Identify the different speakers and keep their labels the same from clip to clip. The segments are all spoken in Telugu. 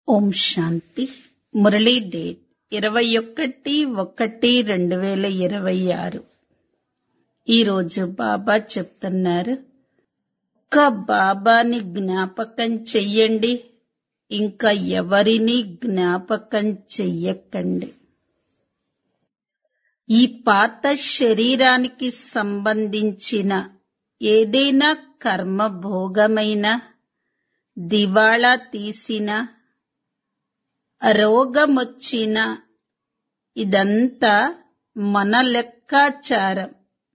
Speaker 1: ఓం శాంతి మురళీ డేట్ ఇరవై ఒకటి ఒకటి రెండు వేల ఇరవై ఆరు ఈరోజు బాబా చెప్తున్నారు ఒక్క బాబాని జ్ఞాపకం చెయ్యండి ఇంకా ఎవరిని జ్ఞాపకం చెయ్యకండి ఈ పాత శరీరానికి సంబంధించిన ఏదైనా కర్మ భోగమైన దివాళా తీసిన రోగమొచ్చిన ఇదంతా మన లెక్కాచారం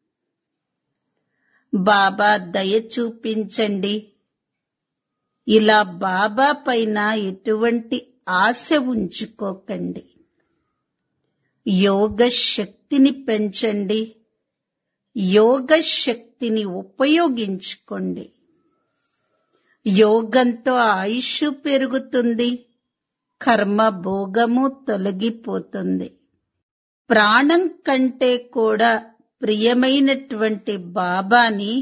Speaker 1: బాబా దయ చూపించండి ఇలా బాబా పైన ఎటువంటి ఆశ ఉంచుకోకండి యోగ శక్తిని పెంచండి యోగ శక్తిని ఉపయోగించుకోండి యోగంతో ఆయుష్ పెరుగుతుంది కర్మ భోగము తొలగిపోతుంది ప్రాణం కంటే కూడా ప్రియమైనటువంటి బాబాని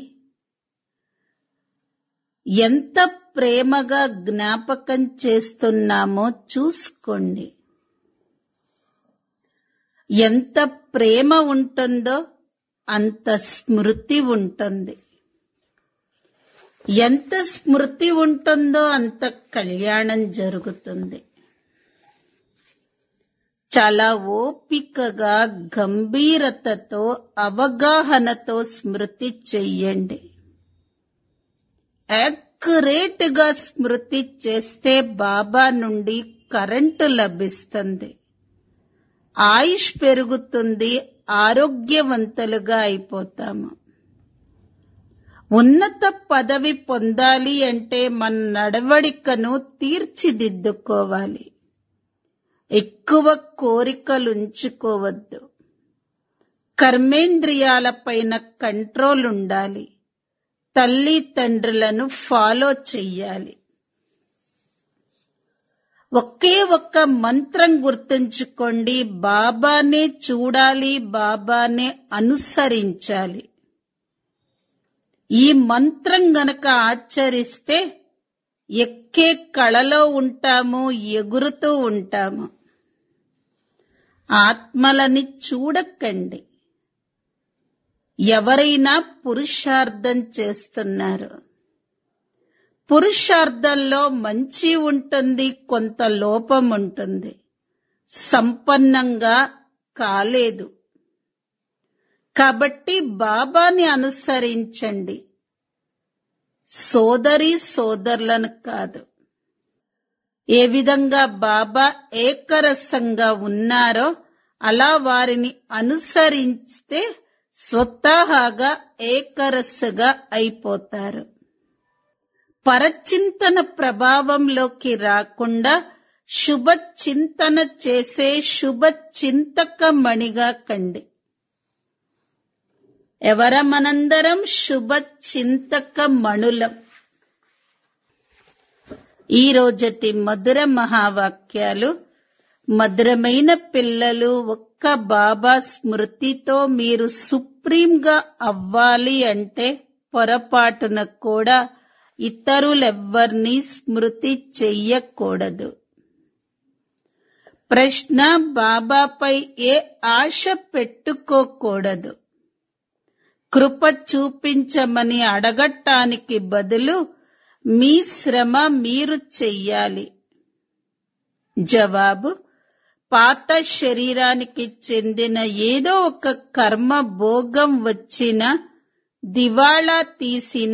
Speaker 1: ఎంత ప్రేమగా జ్ఞాపకం చేస్తున్నామో చూసుకోండి ఎంత ప్రేమ ఉంటుందో అంత స్మృతి ఉంటుంది ఎంత స్మృతి ఉంటుందో అంత కళ్యాణం జరుగుతుంది చాలా ఓపికగా గంభీరతతో అవగాహనతో స్మృతి చెయ్యండి యాక్యురేట్ గా స్మృతి చేస్తే బాబా నుండి కరెంటు లభిస్తుంది ఆయుష్ పెరుగుతుంది ఆరోగ్యవంతులుగా అయిపోతాము ఉన్నత పదవి పొందాలి అంటే మన నడవడికను తీర్చిదిద్దుకోవాలి ఎక్కువ కోరికలుంచుకోవద్దు కర్మేంద్రియాలపైన కంట్రోల్ ఉండాలి తల్లి తండ్రులను ఫాలో చెయ్యాలి ఒకే ఒక్క మంత్రం గుర్తుంచుకోండి బాబానే చూడాలి బాబానే అనుసరించాలి ఈ మంత్రం గనక ఆచరిస్తే ఎక్కే కళలో ఉంటాము ఎగురుతూ ఉంటాము ఆత్మలని చూడకండి ఎవరైనా పురుషార్థం చేస్తున్నారు పురుషార్థంలో మంచి ఉంటుంది కొంత లోపం ఉంటుంది సంపన్నంగా కాలేదు కాబట్టి బాబాని అనుసరించండి సోదరి సోదరులను కాదు ఏ విధంగా బాబా ఏకరసంగా ఉన్నారో అలా వారిని అనుసరిస్తే స్వతహాగా ఏకరస్సుగా అయిపోతారు పరచింతన ప్రభావంలోకి రాకుండా శుభ చింతన చేసే శుభ చింతకమణిగా కండి ఎవర మనందరం శుభ చింతక మణులం ఈ రోజటి మధుర మహావాక్యాలు మధురమైన పిల్లలు ఒక్క బాబా స్మృతితో మీరు సుప్రీంగా అవ్వాలి అంటే పొరపాటున కూడా ఇతరులెవ్వర్నీ స్మృతి చెయ్యకూడదు ప్రశ్న బాబాపై ఏ ఆశ పెట్టుకోకూడదు కృప చూపించమని అడగటానికి బదులు మీ శ్రమ మీరు చెయ్యాలి జవాబు పాత శరీరానికి చెందిన ఏదో ఒక కర్మ భోగం వచ్చిన దివాళా తీసిన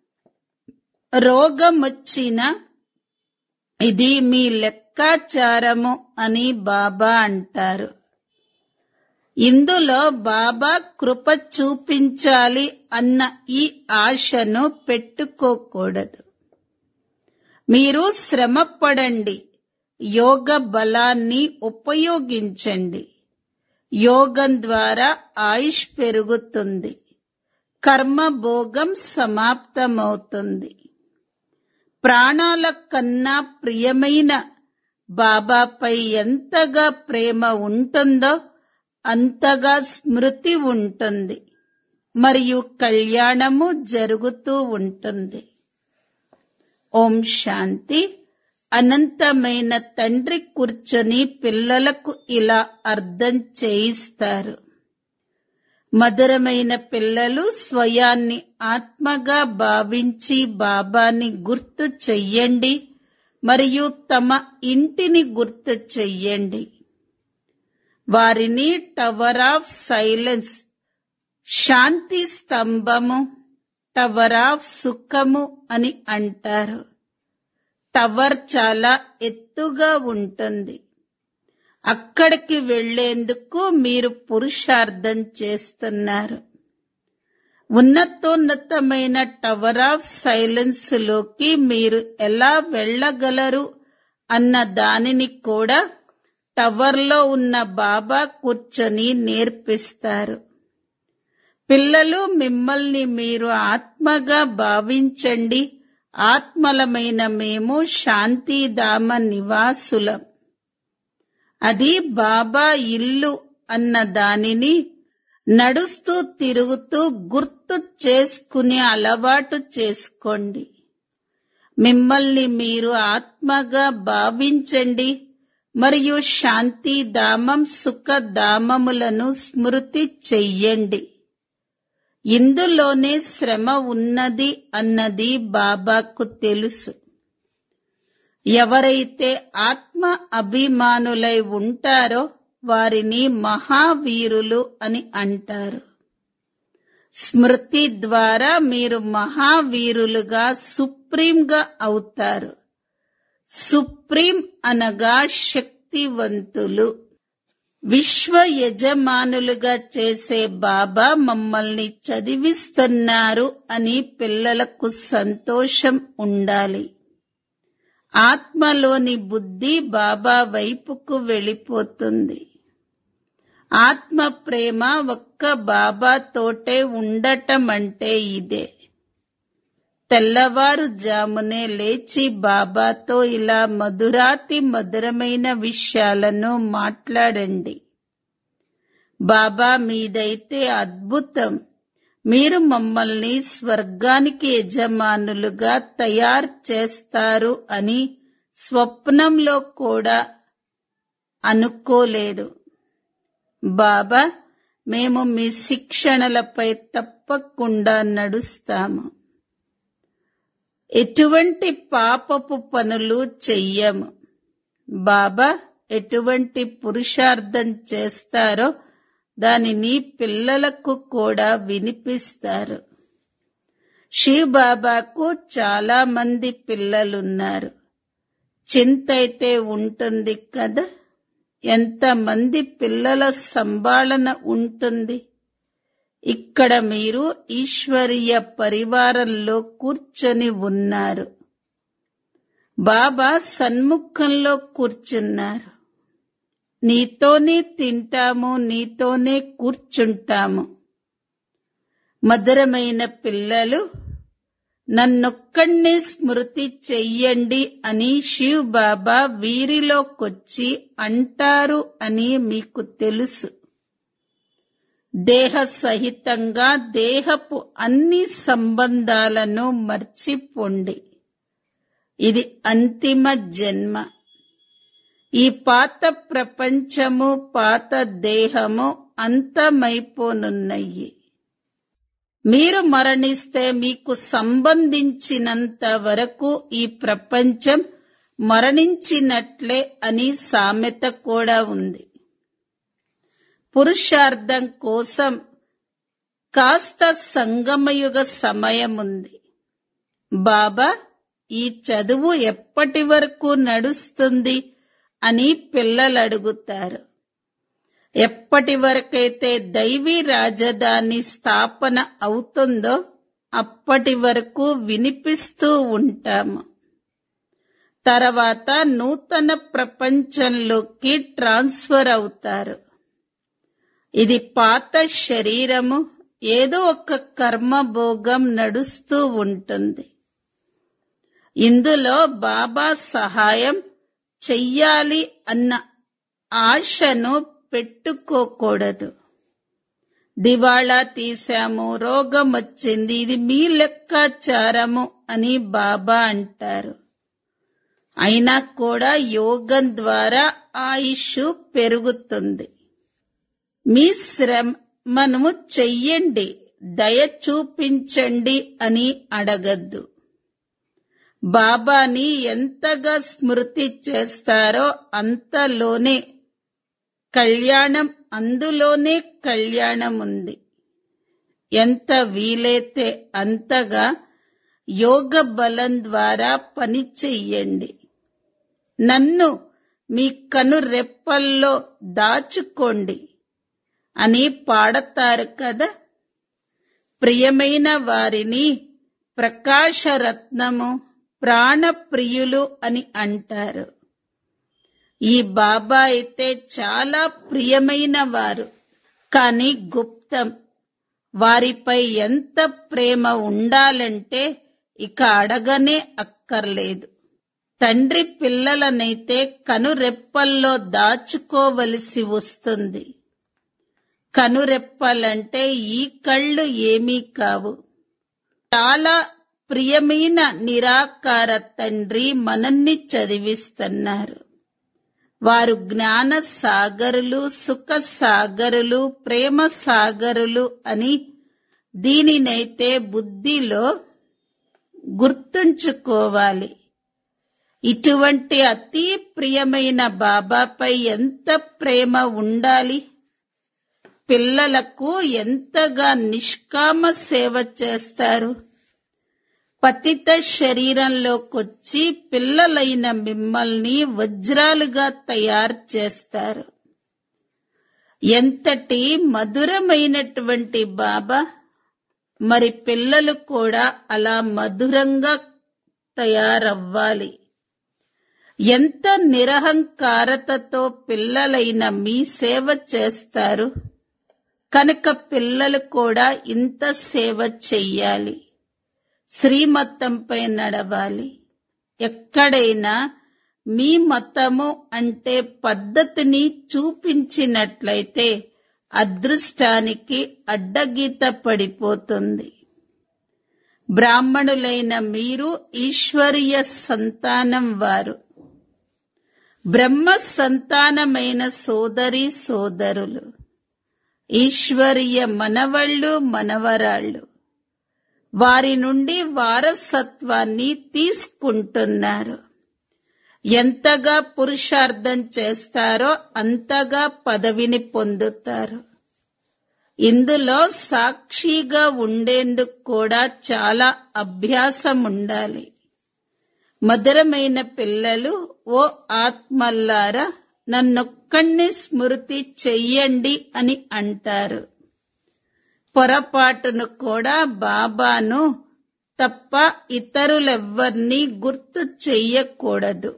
Speaker 1: రోగం వచ్చిన ఇది మీ లెక్కాచారము అని బాబా అంటారు ఇందులో బాబా కృప చూపించాలి అన్న ఈ ఆశను పెట్టుకోకూడదు మీరు శ్రమపడండి యోగ బలాన్ని ఉపయోగించండి యోగం ద్వారా ఆయుష్ పెరుగుతుంది కర్మ భోగం సమాప్తమవుతుంది ప్రాణాల కన్నా ప్రియమైన బాబాపై ఎంతగా ప్రేమ ఉంటుందో అంతగా స్మృతి ఉంటుంది మరియు కళ్యాణము జరుగుతూ ఉంటుంది ఓం శాంతి అనంతమైన తండ్రి కూర్చొని పిల్లలకు ఇలా అర్థం చేయిస్తారు మధురమైన పిల్లలు స్వయాన్ని ఆత్మగా భావించి బాబాని గుర్తు చెయ్యండి మరియు తమ ఇంటిని గుర్తు చెయ్యండి వారిని టవర్ ఆఫ్ సైలెన్స్ శాంతి స్తంభము టవర్ ఆఫ్ సుఖము అని అంటారు టవర్ చాలా ఎత్తుగా ఉంటుంది అక్కడికి వెళ్లేందుకు మీరు పురుషార్థం చేస్తున్నారు ఉన్నతోన్నతమైన టవర్ ఆఫ్ సైలెన్స్ లోకి మీరు ఎలా వెళ్ళగలరు అన్న దానిని కూడా టవర్లో ఉన్న బాబా కూర్చొని నేర్పిస్తారు పిల్లలు మిమ్మల్ని మీరు ఆత్మగా భావించండి ఆత్మలమైన మేము శాంతిధామ నివాసులం అది బాబా ఇల్లు అన్న దానిని నడుస్తూ తిరుగుతూ గుర్తు చేసుకునే అలవాటు చేసుకోండి మిమ్మల్ని మీరు ఆత్మగా భావించండి మరియు శాంతిధామం సుఖధామములను స్మృతి చెయ్యండి ఇందులోనే శ్రమ ఉన్నది అన్నది బాబాకు తెలుసు ఎవరైతే ఆత్మ అభిమానులై ఉంటారో వారిని మహావీరులు అని అంటారు స్మృతి ద్వారా మీరు మహావీరులుగా సుప్రీంగా అవుతారు సుప్రీం అనగా శక్తివంతులు విశ్వ యజమానులుగా చేసే బాబా మమ్మల్ని చదివిస్తున్నారు అని పిల్లలకు సంతోషం ఉండాలి ఆత్మలోని బుద్ధి బాబా వైపుకు వెళ్ళిపోతుంది ఆత్మ ప్రేమ ఒక్క బాబాతోటే ఉండటం అంటే ఇదే తెల్లవారుజామునే లేచి బాబాతో ఇలా మధురాతి మధురమైన విషయాలను మాట్లాడండి బాబా మీదైతే అద్భుతం మీరు మమ్మల్ని స్వర్గానికి యజమానులుగా తయారు చేస్తారు అని స్వప్నంలో కూడా అనుకోలేదు బాబా మేము మీ శిక్షణలపై తప్పకుండా నడుస్తాము ఎటువంటి పాపపు పనులు చెయ్యము బాబా ఎటువంటి పురుషార్థం చేస్తారో దానిని పిల్లలకు కూడా వినిపిస్తారు శివ్ బాబాకు చాలా మంది పిల్లలున్నారు చింత అయితే ఉంటుంది కదా ఎంతమంది పిల్లల సంభాళన ఉంటుంది ఇక్కడ మీరు ఈశ్వరీయ పరివారంలో కూర్చొని ఉన్నారు బాబా సన్ముఖంలో కూర్చున్నారు నీతోనే తింటాము నీతోనే కూర్చుంటాము మధురమైన పిల్లలు నన్నొక్కడినే స్మృతి చెయ్యండి అని శివ్ బాబా వీరిలోకొచ్చి అంటారు అని మీకు తెలుసు దేహ సహితంగా దేహపు అన్ని సంబంధాలను మర్చిపోండి ఇది అంతిమ జన్మ ఈ పాత ప్రపంచము పాత దేహము అంతమైపోనున్నాయి మీరు మరణిస్తే మీకు సంబంధించినంత వరకు ఈ ప్రపంచం మరణించినట్లే అని సామెత కూడా ఉంది పురుషార్థం కోసం కాస్త సంగమయుగ సమయం ఉంది బాబా ఈ చదువు ఎప్పటి వరకు నడుస్తుంది అని పిల్లలు అడుగుతారు ఎప్పటి వరకైతే దైవీ రాజధాని స్థాపన అవుతుందో అప్పటి వరకు వినిపిస్తూ ఉంటాము తర్వాత నూతన ప్రపంచంలోకి ట్రాన్స్ఫర్ అవుతారు ఇది పాత శరీరము ఏదో ఒక కర్మభోగం నడుస్తూ ఉంటుంది ఇందులో బాబా సహాయం చెయ్యాలి అన్న ఆశను పెట్టుకోకూడదు దివాళా తీశాము రోగం వచ్చింది ఇది మీ లెక్కాచారము అని బాబా అంటారు అయినా కూడా యోగం ద్వారా ఆయుష్ పెరుగుతుంది మీ శ్రమను చెయ్యండి దయ చూపించండి అని అడగద్దు బాబాని ఎంతగా స్మృతి చేస్తారో అంతలోనే కళ్యాణం అందులోనే కళ్యాణం ఉంది ఎంత వీలైతే అంతగా యోగ బలం ద్వారా పని చెయ్యండి నన్ను మీ కను రెప్పల్లో దాచుకోండి అని పాడతారు కదా ప్రియమైన వారిని ప్రకాశరత్నము ప్రాణప్రియులు అని అంటారు ఈ బాబా అయితే చాలా ప్రియమైన వారు కానీ గుప్తం వారిపై ఎంత ప్రేమ ఉండాలంటే ఇక అడగనే అక్కర్లేదు తండ్రి పిల్లలనైతే కనురెప్పల్లో దాచుకోవలసి వస్తుంది కనురెప్పలంటే ఈ కళ్ళు ఏమీ కావు చాలా ప్రియమైన నిరాకార తండ్రి మనల్ని చదివిస్తున్నారు వారు జ్ఞాన సాగరులు సుఖ సాగరులు ప్రేమ సాగరులు అని దీనినైతే బుద్ధిలో గుర్తుంచుకోవాలి ఇటువంటి అతి ప్రియమైన బాబాపై ఎంత ప్రేమ ఉండాలి పిల్లలకు ఎంతగా నిష్కామ సేవ చేస్తారు పతిత శరీరంలోకొచ్చి పిల్లలైన మిమ్మల్ని వజ్రాలుగా తయారు చేస్తారు ఎంతటి మధురమైనటువంటి బాబా మరి పిల్లలు కూడా అలా మధురంగా తయారవ్వాలి ఎంత నిరహంకారతతో పిల్లలైన మీ సేవ చేస్తారు కనుక పిల్లలు కూడా ఇంత సేవ చెయ్యాలి శ్రీమతంపై నడవాలి ఎక్కడైనా మీ మతము అంటే పద్ధతిని చూపించినట్లయితే అదృష్టానికి అడ్డగీత పడిపోతుంది బ్రాహ్మణులైన మీరు ఈశ్వరీయ సంతానం వారు బ్రహ్మ సంతానమైన సోదరి సోదరులు ఈశ్వరీయ మనవళ్ళు మనవరాళ్ళు వారి నుండి వారసత్వాన్ని తీసుకుంటున్నారు ఎంతగా పురుషార్థం చేస్తారో అంతగా పదవిని పొందుతారు ఇందులో సాక్షిగా ఉండేందుకు కూడా చాలా అభ్యాసం ఉండాలి మధురమైన పిల్లలు ఓ ఆత్మల్లారా నన్నొక్కడిని స్మృతి చెయ్యండి అని అంటారు పొరపాటును కూడా బాబాను తప్ప ఇతరులెవ్వర్నీ గుర్తు చెయ్యకూడదు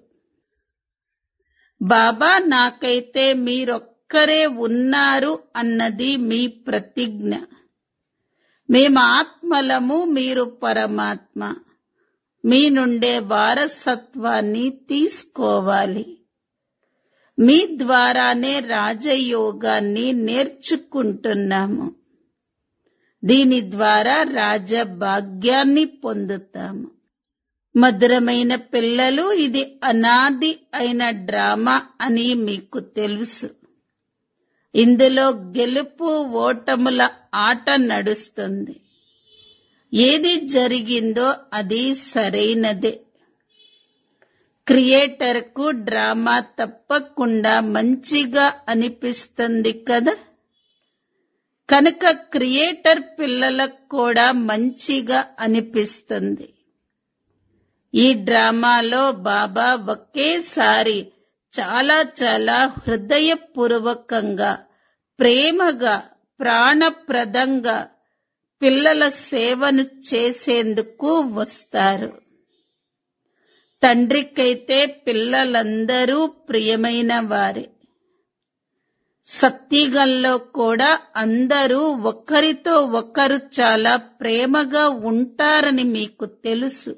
Speaker 1: బాబా నాకైతే మీరొక్కరే ఉన్నారు అన్నది మీ ప్రతిజ్ఞ మేము ఆత్మలము మీరు పరమాత్మ మీ నుండే వారసత్వాన్ని తీసుకోవాలి మీ ద్వారానే రాజయోగాన్ని నేర్చుకుంటున్నాము దీని ద్వారా రాజభాగ్యాన్ని పొందుతాము మధురమైన పిల్లలు ఇది అనాది అయిన డ్రామా అని మీకు తెలుసు ఇందులో గెలుపు ఓటముల ఆట నడుస్తుంది ఏది జరిగిందో అది సరైనదే క్రియేటర్కు డ్రామా తప్పకుండా మంచిగా అనిపిస్తుంది కదా కనుక క్రియేటర్ పిల్లలకు కూడా మంచిగా అనిపిస్తుంది ఈ డ్రామాలో బాబా ఒకేసారి చాలా చాలా హృదయపూర్వకంగా ప్రేమగా ప్రాణప్రదంగా పిల్లల సేవను చేసేందుకు వస్తారు తండ్రికైతే పిల్లలందరూ ప్రియమైన వారే సత్యగంలో కూడా అందరూ ఒకరితో ఒకరు చాలా ప్రేమగా ఉంటారని మీకు తెలుసు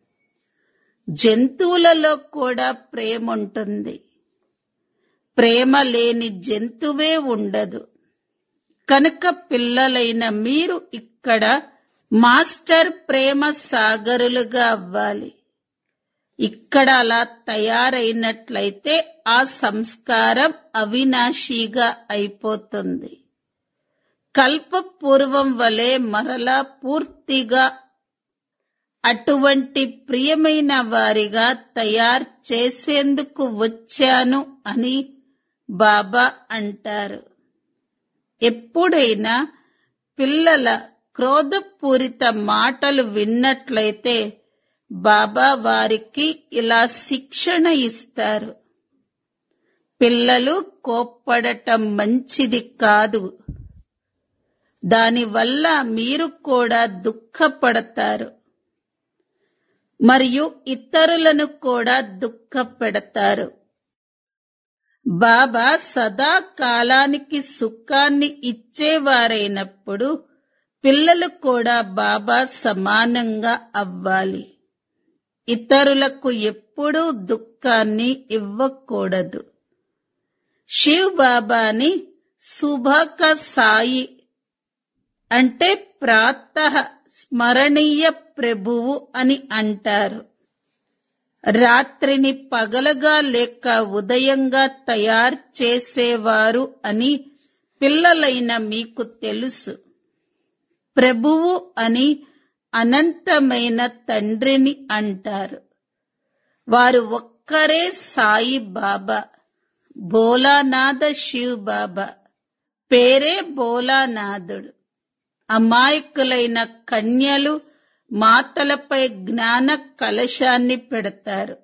Speaker 1: జంతువులలో కూడా ప్రేమ ఉంటుంది ప్రేమ లేని జంతువే ఉండదు కనుక పిల్లలైన మీరు ఇక్కడ మాస్టర్ ప్రేమ సాగరులుగా అవ్వాలి ఇక్కడ అలా తయారైనట్లయితే ఆ సంస్కారం అవినాశిగా అయిపోతుంది కల్పపూర్వం వలె మరలా పూర్తిగా అటువంటి ప్రియమైన వారిగా తయారు చేసేందుకు వచ్చాను అని బాబా అంటారు ఎప్పుడైనా పిల్లల క్రోధపూరిత మాటలు విన్నట్లయితే బాబా వారికి ఇలా శిక్షణ ఇస్తారు పిల్లలు కోప్పడటం మంచిది కాదు దానివల్ల మీరు కూడా దుఃఖపడతారు మరియు ఇతరులను కూడా దుఃఖపెడతారు బాబా సదా కాలానికి సుఖాన్ని ఇచ్చేవారైనప్పుడు పిల్లలు కూడా బాబా సమానంగా అవ్వాలి ఇతరులకు ఎప్పుడూ దుఃఖాన్ని ఇవ్వకూడదు శివ్ బాబాని సుభక సాయి అంటే ప్రాత స్మరణీయ ప్రభువు అని అంటారు రాత్రిని పగలగా లేక ఉదయంగా తయారు చేసేవారు అని పిల్లలైన మీకు తెలుసు ప్రభువు అని అనంతమైన తండ్రిని అంటారు వారు ఒక్కరే సాయి బాబా భోలానాథ శివ్ బాబా పేరే భోలానాథుడు అమాయకులైన కన్యలు మాతలపై జ్ఞాన కలశాన్ని పెడతారు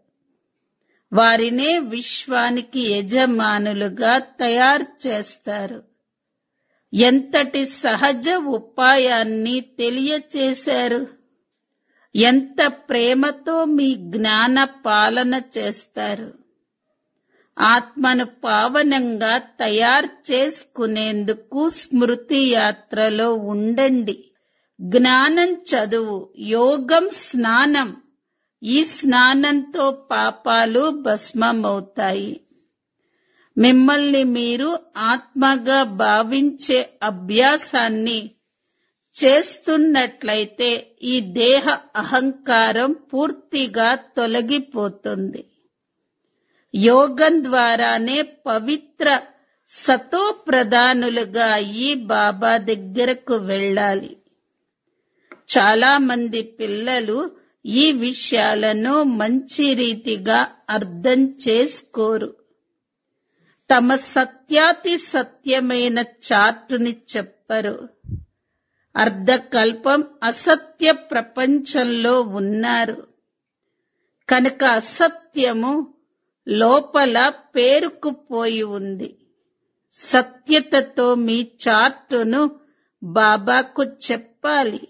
Speaker 1: వారినే విశ్వానికి యజమానులుగా తయారు చేస్తారు ఎంతటి సహజ ఉపాయాన్ని తెలియచేశారు ఎంత ప్రేమతో మీ జ్ఞాన పాలన చేస్తారు ఆత్మను పావనంగా తయారు చేసుకునేందుకు స్మృతి యాత్రలో ఉండండి జ్ఞానం చదువు యోగం స్నానం ఈ స్నానంతో పాపాలు భస్మమవుతాయి మిమ్మల్ని మీరు ఆత్మగా భావించే అభ్యాసాన్ని చేస్తున్నట్లయితే ఈ దేహ అహంకారం పూర్తిగా తొలగిపోతుంది యోగం ద్వారానే పవిత్ర సతో ప్రధానులుగా ఈ బాబా దగ్గరకు వెళ్ళాలి చాలా మంది పిల్లలు ఈ విషయాలను మంచి రీతిగా అర్థం చేసుకోరు తమ సత్యాతి సత్యమైన చార్టుని చెప్పరు అర్ధకల్పం అసత్య ప్రపంచంలో ఉన్నారు కనుక అసత్యము లోపల పేరుకుపోయి ఉంది సత్యతతో మీ చార్టును బాబాకు చెప్పాలి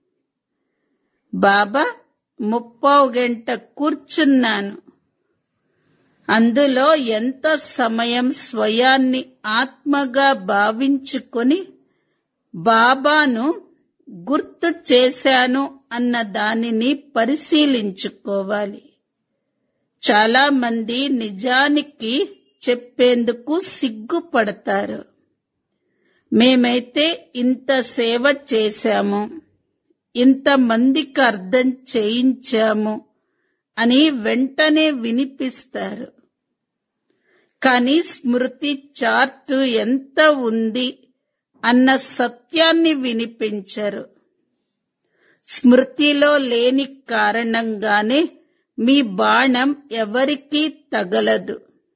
Speaker 1: బాబా ముప్పావు గంట కూర్చున్నాను అందులో ఎంత సమయం స్వయాన్ని ఆత్మగా భావించుకొని బాబాను గుర్తు చేశాను అన్న దానిని పరిశీలించుకోవాలి చాలా మంది నిజానికి చెప్పేందుకు సిగ్గుపడతారు మేమైతే ఇంత సేవ చేశాము ఇంతమందికి అర్థం చేయించాము అని వెంటనే వినిపిస్తారు కానీ స్మృతి చార్టు ఎంత ఉంది అన్న సత్యాన్ని వినిపించరు స్మృతిలో లేని కారణంగానే మీ బాణం ఎవరికీ తగలదు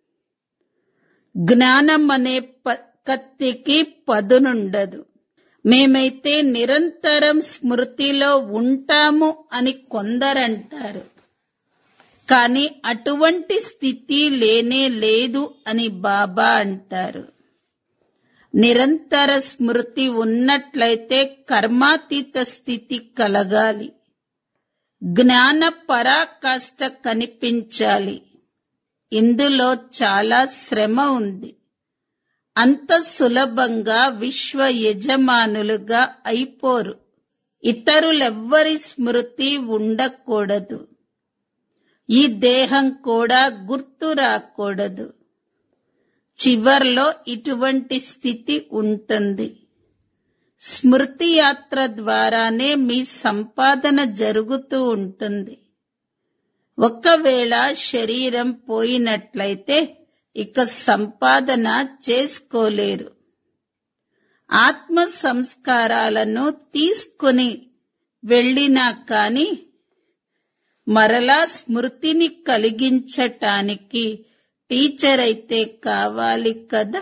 Speaker 1: జ్ఞానం అనే ప- కత్తికి పదునుండదు మేమైతే నిరంతరం స్మృతిలో ఉంటాము అని కొందరంటారు కానీ అటువంటి స్థితి లేనే లేదు అని బాబా అంటారు నిరంతర స్మృతి ఉన్నట్లయితే కర్మాతీత స్థితి కలగాలి జ్ఞాన పరాకాష్ట కనిపించాలి ఇందులో చాలా శ్రమ ఉంది అంత సులభంగా విశ్వ యజమానులుగా అయిపోరు ఇతరులెవ్వరి స్మృతి ఉండకూడదు ఈ దేహం కూడా గుర్తు రాకూడదు చివర్లో ఇటువంటి స్థితి ఉంటుంది స్మృతి యాత్ర ద్వారానే మీ సంపాదన జరుగుతూ ఉంటుంది ఒకవేళ శరీరం పోయినట్లయితే ఇక సంపాదన చేసుకోలేరు ఆత్మ సంస్కారాలను తీసుకుని వెళ్ళినా కాని మరలా స్మృతిని కలిగించటానికి టీచర్ అయితే కావాలి కదా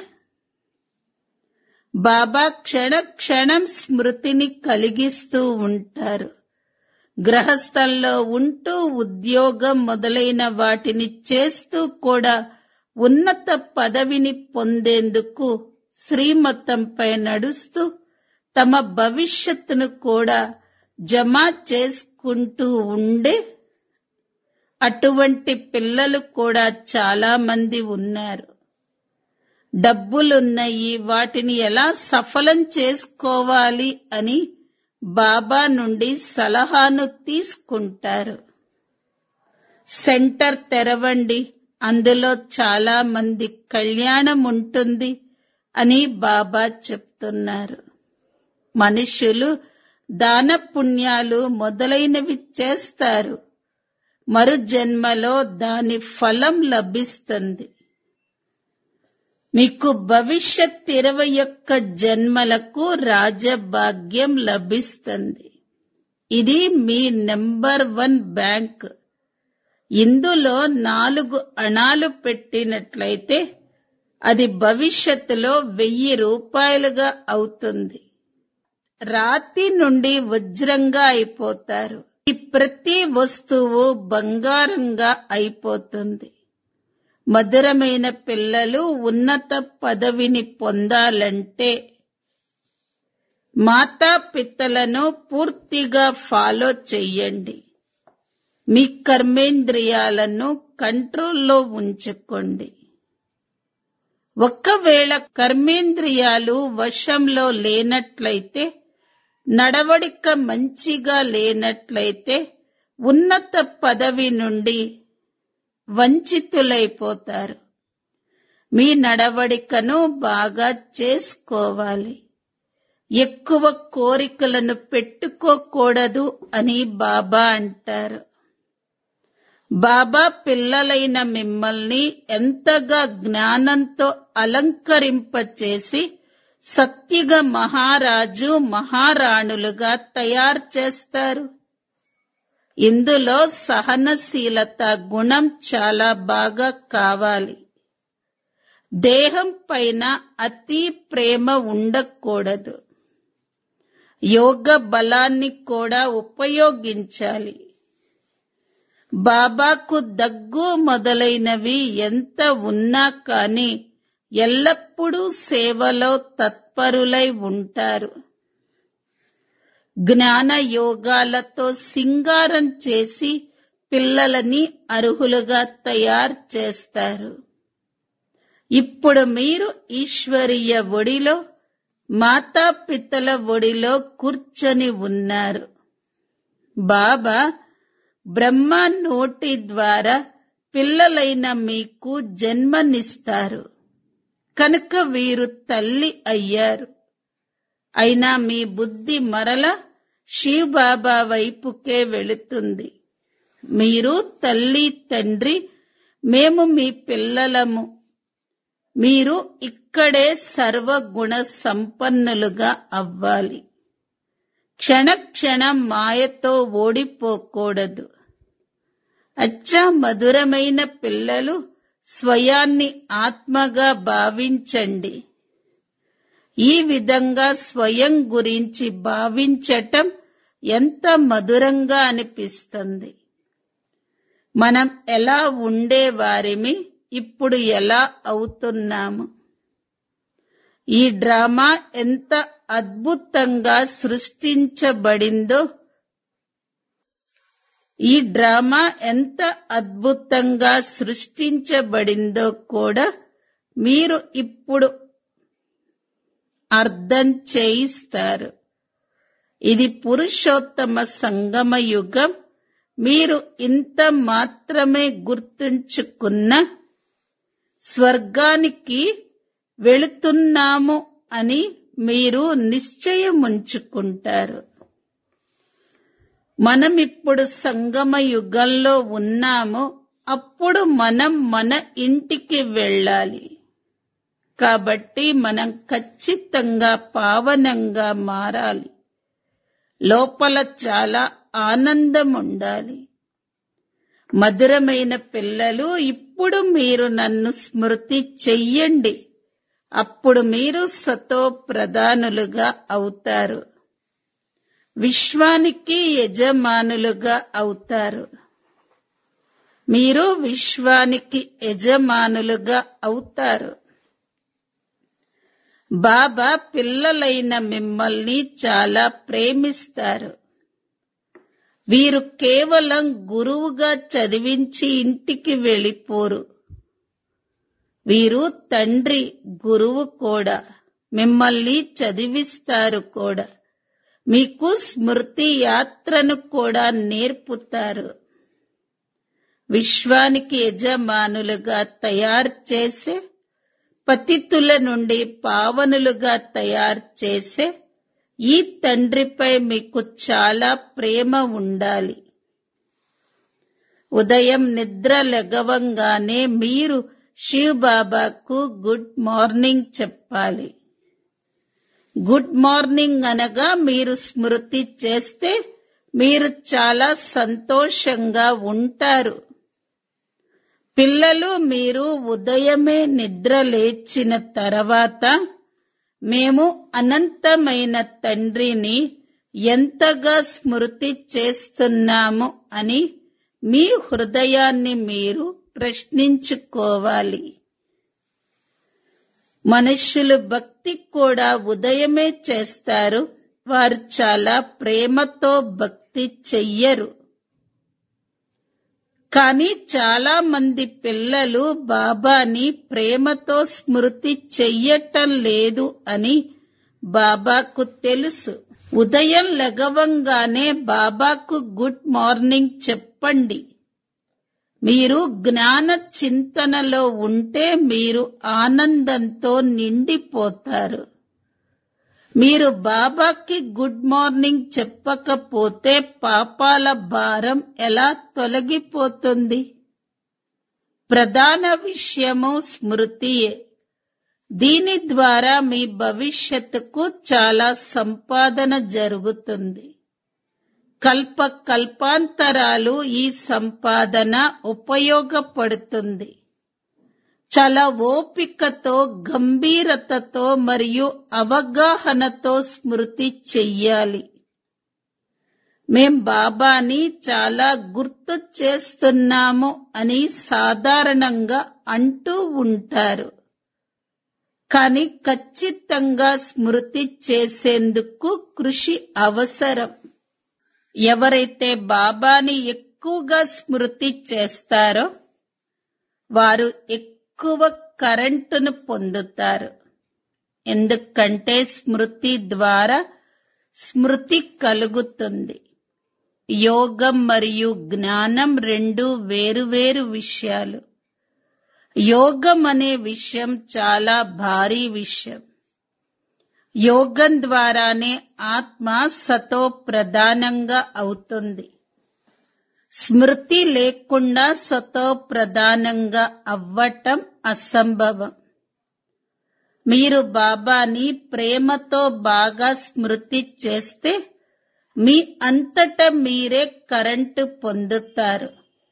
Speaker 1: బాబా క్షణ క్షణం స్మృతిని కలిగిస్తూ ఉంటారు గ్రహస్థంలో ఉంటూ ఉద్యోగం మొదలైన వాటిని చేస్తూ కూడా ఉన్నత పదవిని పొందేందుకు శ్రీమతంపై నడుస్తూ తమ భవిష్యత్తును కూడా జమ చేసుకుంటూ ఉండే అటువంటి పిల్లలు కూడా చాలా మంది ఉన్నారు డబ్బులున్నాయి వాటిని ఎలా సఫలం చేసుకోవాలి అని బాబా నుండి సలహాను తీసుకుంటారు సెంటర్ తెరవండి అందులో చాలా మంది కళ్యాణం ఉంటుంది అని బాబా చెప్తున్నారు మనుషులు దాన పుణ్యాలు మొదలైనవి చేస్తారు మరు జన్మలో దాని ఫలం లభిస్తుంది మీకు భవిష్యత్ ఇరవై ఒక్క జన్మలకు రాజభాగ్యం లభిస్తుంది ఇది మీ నెంబర్ వన్ బ్యాంక్ ఇందులో నాలుగు అణాలు పెట్టినట్లయితే అది భవిష్యత్తులో వెయ్యి రూపాయలుగా అవుతుంది రాతి నుండి వజ్రంగా అయిపోతారు ఈ ప్రతి వస్తువు బంగారంగా అయిపోతుంది మధురమైన పిల్లలు ఉన్నత పదవిని పొందాలంటే మాతా పిత్తలను పూర్తిగా ఫాలో చెయ్యండి మీ కర్మేంద్రియాలను కంట్రోల్లో ఉంచుకోండి ఒక్కవేళ కర్మేంద్రియాలు వశంలో లేనట్లయితే నడవడిక మంచిగా లేనట్లయితే ఉన్నత పదవి నుండి వంచితులైపోతారు మీ నడవడికను బాగా చేసుకోవాలి ఎక్కువ కోరికలను పెట్టుకోకూడదు అని బాబా అంటారు బాబా పిల్లలైన మిమ్మల్ని ఎంతగా జ్ఞానంతో అలంకరింపచేసి సత్యగ మహారాజు మహారాణులుగా తయారు చేస్తారు ఇందులో సహనశీలత గుణం చాలా బాగా కావాలి దేహం పైన అతి ప్రేమ ఉండకూడదు యోగ బలాన్ని కూడా ఉపయోగించాలి బాబాకు దగ్గు మొదలైనవి ఎంత ఉన్నా కాని ఎల్లప్పుడూ సేవలో తత్పరులై ఉంటారు జ్ఞాన యోగాలతో సింగారం చేసి పిల్లలని అర్హులుగా తయారు చేస్తారు ఇప్పుడు మీరు ఈశ్వరీయ ఒడిలో మాతాపితల ఒడిలో కూర్చొని ఉన్నారు బాబా బ్రహ్మ నోటి ద్వారా పిల్లలైన మీకు జన్మనిస్తారు కనుక వీరు తల్లి అయ్యారు అయినా మీ బుద్ధి మరల శివ్ బాబా వైపుకే వెళుతుంది మీరు తల్లి తండ్రి మేము మీ పిల్లలము మీరు ఇక్కడే సర్వగుణ సంపన్నులుగా అవ్వాలి క్షణ క్షణం మాయతో ఓడిపోకూడదు అచ్చా మధురమైన పిల్లలు స్వయాన్ని ఆత్మగా భావించండి ఈ విధంగా స్వయం గురించి భావించటం ఎంత మధురంగా అనిపిస్తుంది మనం ఎలా ఉండేవారిమి ఇప్పుడు ఎలా అవుతున్నాము ఈ డ్రామా ఎంత అద్భుతంగా సృష్టించబడిందో ఈ డ్రామా ఎంత అద్భుతంగా సృష్టించబడిందో కూడా మీరు ఇప్పుడు అర్థం చేయిస్తారు ఇది పురుషోత్తమ సంగమ యుగం మీరు ఇంత మాత్రమే గుర్తుంచుకున్న స్వర్గానికి వెళుతున్నాము అని మీరు నిశ్చయముంచుకుంటారు మనం ఇప్పుడు సంగమ యుగంలో ఉన్నాము అప్పుడు మనం మన ఇంటికి వెళ్ళాలి కాబట్టి మనం ఖచ్చితంగా పావనంగా మారాలి లోపల చాలా ఆనందం ఉండాలి మధురమైన పిల్లలు ఇప్పుడు మీరు నన్ను స్మృతి చెయ్యండి అప్పుడు మీరు సతో ప్రధానులుగా అవుతారు విశ్వానికి యజమానులుగా అవుతారు మీరు విశ్వానికి యజమానులుగా అవుతారు బాబా పిల్లలైన మిమ్మల్ని చాలా ప్రేమిస్తారు వీరు కేవలం గురువుగా చదివించి ఇంటికి వెళ్ళిపోరు వీరు తండ్రి గురువు కూడా మిమ్మల్ని చదివిస్తారు కూడా మీకు స్మృతి యాత్రను కూడా నేర్పుతారు విశ్వానికి యజమానులుగా తయారు చేసే పతితుల నుండి పావనులుగా తయారు చేసే ఈ తండ్రిపై మీకు చాలా ప్రేమ ఉండాలి ఉదయం నిద్ర లెగవంగానే మీరు శివ్ బాబాకు గుడ్ మార్నింగ్ చెప్పాలి గుడ్ మార్నింగ్ అనగా మీరు స్మృతి చేస్తే మీరు చాలా సంతోషంగా ఉంటారు పిల్లలు మీరు ఉదయమే నిద్ర లేచిన తర్వాత మేము అనంతమైన తండ్రిని ఎంతగా స్మృతి చేస్తున్నాము అని మీ హృదయాన్ని మీరు ప్రశ్నించుకోవాలి మనుష్యులు భక్తి కూడా ఉదయమే చేస్తారు వారు చాలా ప్రేమతో భక్తి చెయ్యరు కానీ చాలా మంది పిల్లలు బాబాని ప్రేమతో స్మృతి చెయ్యటం లేదు అని బాబాకు తెలుసు ఉదయం లగవంగానే బాబాకు గుడ్ మార్నింగ్ చెప్పండి మీరు జ్ఞాన చింతనలో ఉంటే మీరు ఆనందంతో నిండిపోతారు మీరు బాబాకి గుడ్ మార్నింగ్ చెప్పకపోతే పాపాల భారం ఎలా తొలగిపోతుంది ప్రధాన విషయము స్మృతియే దీని ద్వారా మీ భవిష్యత్తుకు చాలా సంపాదన జరుగుతుంది కల్ప కల్పాంతరాలు ఈ సంపాదన ఉపయోగపడుతుంది చాలా ఓపికతో గంభీరతతో మరియు అవగాహనతో స్మృతి చెయ్యాలి మేం బాబాని చాలా గుర్తు చేస్తున్నాము అని సాధారణంగా అంటూ ఉంటారు కానీ ఖచ్చితంగా స్మృతి చేసేందుకు కృషి అవసరం ఎవరైతే బాబాని ఎక్కువగా స్మృతి చేస్తారో వారు ఎక్కువ కరెంటును పొందుతారు ఎందుకంటే స్మృతి ద్వారా స్మృతి కలుగుతుంది యోగం మరియు జ్ఞానం రెండు వేరువేరు విషయాలు యోగం అనే విషయం చాలా భారీ విషయం యోగం ద్వారానే ఆత్మ సతో ప్రధానంగా అవుతుంది స్మృతి లేకుండా సతో ప్రధానంగా అవ్వటం అసంభవం మీరు బాబాని ప్రేమతో బాగా స్మృతి చేస్తే మీ అంతట మీరే కరెంటు పొందుతారు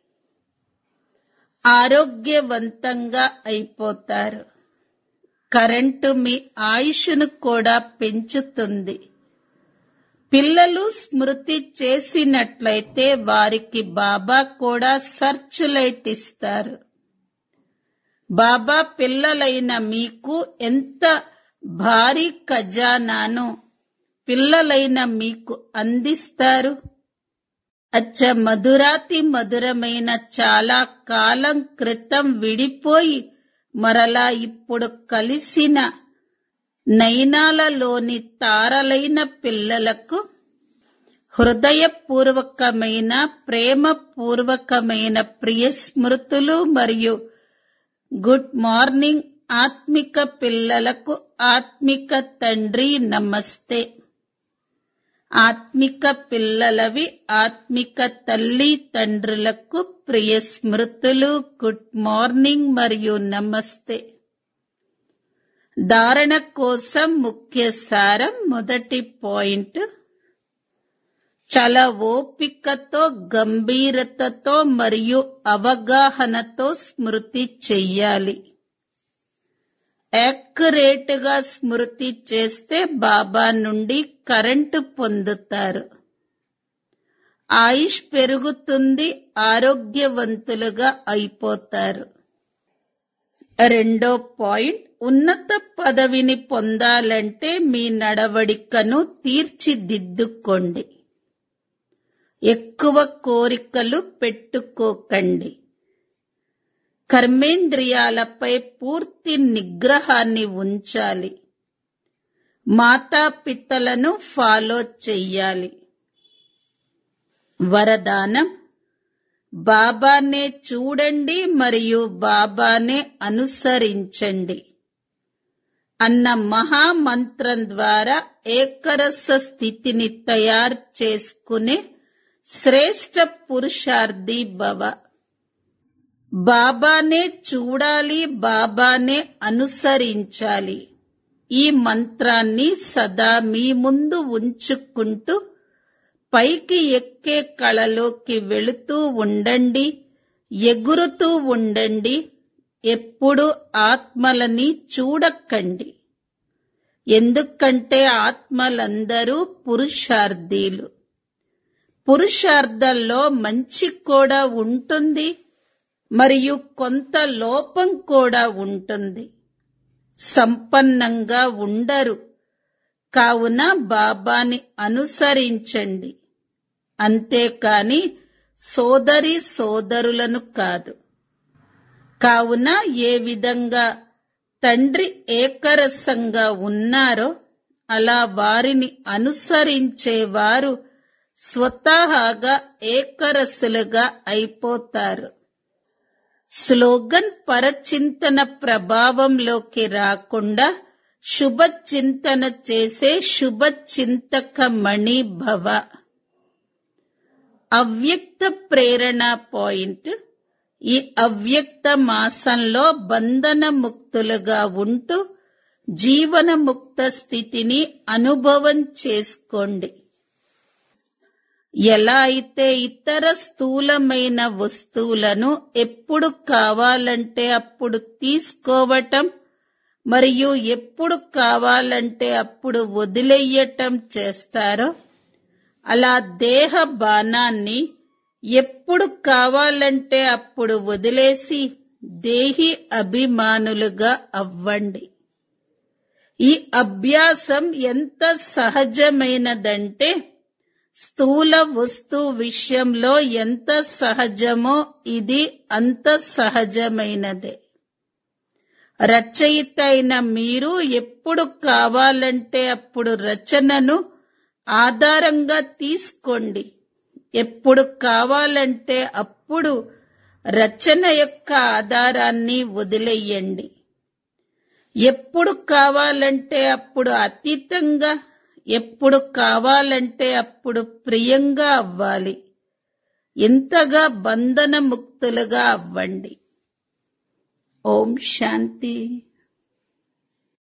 Speaker 1: ఆరోగ్యవంతంగా అయిపోతారు కరెంటు మీ ఆయుష్ను కూడా పెంచుతుంది పిల్లలు స్మృతి చేసినట్లయితే వారికి బాబా కూడా సర్చ్ లైట్ ఇస్తారు బాబా పిల్లలైన మీకు ఎంత భారీ ఖజానాను పిల్లలైన మీకు అందిస్తారు అచ్చ మధురాతి మధురమైన చాలా కాలం క్రితం విడిపోయి మరలా ఇప్పుడు కలిసిన నయనాలలోని తారలైన పిల్లలకు హృదయపూర్వకమైన ప్రేమపూర్వకమైన ప్రియ స్మృతులు మరియు గుడ్ మార్నింగ్ ఆత్మిక పిల్లలకు ఆత్మిక తండ్రి నమస్తే ఆత్మిక పిల్లలవి ఆత్మిక తల్లి తండ్రులకు ప్రియ స్మృతులు గుడ్ మార్నింగ్ మరియు నమస్తే ధారణ కోసం ముఖ్య సారం మొదటి పాయింట్ చాలా ఓపికతో గంభీరతతో మరియు అవగాహనతో స్మృతి చెయ్యాలి యాక్యురేట్ గా స్మృతి చేస్తే బాబా నుండి కరెంటు పొందుతారు ఆయుష్ పెరుగుతుంది ఆరోగ్యవంతులుగా అయిపోతారు రెండో పాయింట్ ఉన్నత పదవిని పొందాలంటే మీ నడవడికను తీర్చిదిద్దుకోండి ఎక్కువ కోరికలు పెట్టుకోకండి కర్మేంద్రియాలపై పూర్తి నిగ్రహాన్ని ఉంచాలి మాతాపితలను ఫాలో చెయ్యాలి వరదానం బాబానే చూడండి మరియు బాబానే అనుసరించండి అన్న మహామంత్రం ద్వారా ఏకరస స్థితిని తయారు చేసుకునే శ్రేష్ట పురుషార్థి భవ బాబానే చూడాలి బాబానే అనుసరించాలి ఈ మంత్రాన్ని సదా మీ ముందు ఉంచుకుంటూ పైకి ఎక్కే కళలోకి వెళుతూ ఉండండి ఎగురుతూ ఉండండి ఎప్పుడు ఆత్మలని చూడకండి ఎందుకంటే ఆత్మలందరూ పురుషార్థీలు పురుషార్థంలో మంచి కూడా ఉంటుంది మరియు కొంత లోపం కూడా ఉంటుంది సంపన్నంగా ఉండరు కావున బాబాని అనుసరించండి అంతేకాని సోదరి సోదరులను కాదు కావున ఏ విధంగా తండ్రి ఏకరసంగా ఉన్నారో అలా వారిని అనుసరించేవారు స్వతహాగా ఏకరసులుగా అయిపోతారు స్లోగన్ పరచింతన ప్రభావంలోకి రాకుండా శుభ చింతన చేసే శుభ చింతక మణి భవ అవ్యక్త ప్రేరణ పాయింట్ ఈ అవ్యక్త మాసంలో బంధన ముక్తులుగా ఉంటూ జీవన ముక్త స్థితిని అనుభవం చేసుకోండి ఎలా అయితే ఇతర స్థూలమైన వస్తువులను ఎప్పుడు కావాలంటే అప్పుడు తీసుకోవటం మరియు ఎప్పుడు కావాలంటే అప్పుడు వదిలేయటం చేస్తారో అలా దేహ బాణాన్ని ఎప్పుడు కావాలంటే అప్పుడు వదిలేసి దేహి అభిమానులుగా అవ్వండి ఈ అభ్యాసం ఎంత సహజమైనదంటే స్థూల వస్తు విషయంలో ఎంత సహజమో ఇది అంత సహజమైనదే రచయిత అయిన మీరు ఎప్పుడు కావాలంటే అప్పుడు రచనను ఆధారంగా తీసుకోండి ఎప్పుడు కావాలంటే అప్పుడు రచన యొక్క ఆధారాన్ని వదిలేయండి ఎప్పుడు కావాలంటే అప్పుడు అతీతంగా ఎప్పుడు కావాలంటే అప్పుడు ప్రియంగా అవ్వాలి ఇంతగా బంధన ముక్తులుగా అవ్వండి ఓం శాంతి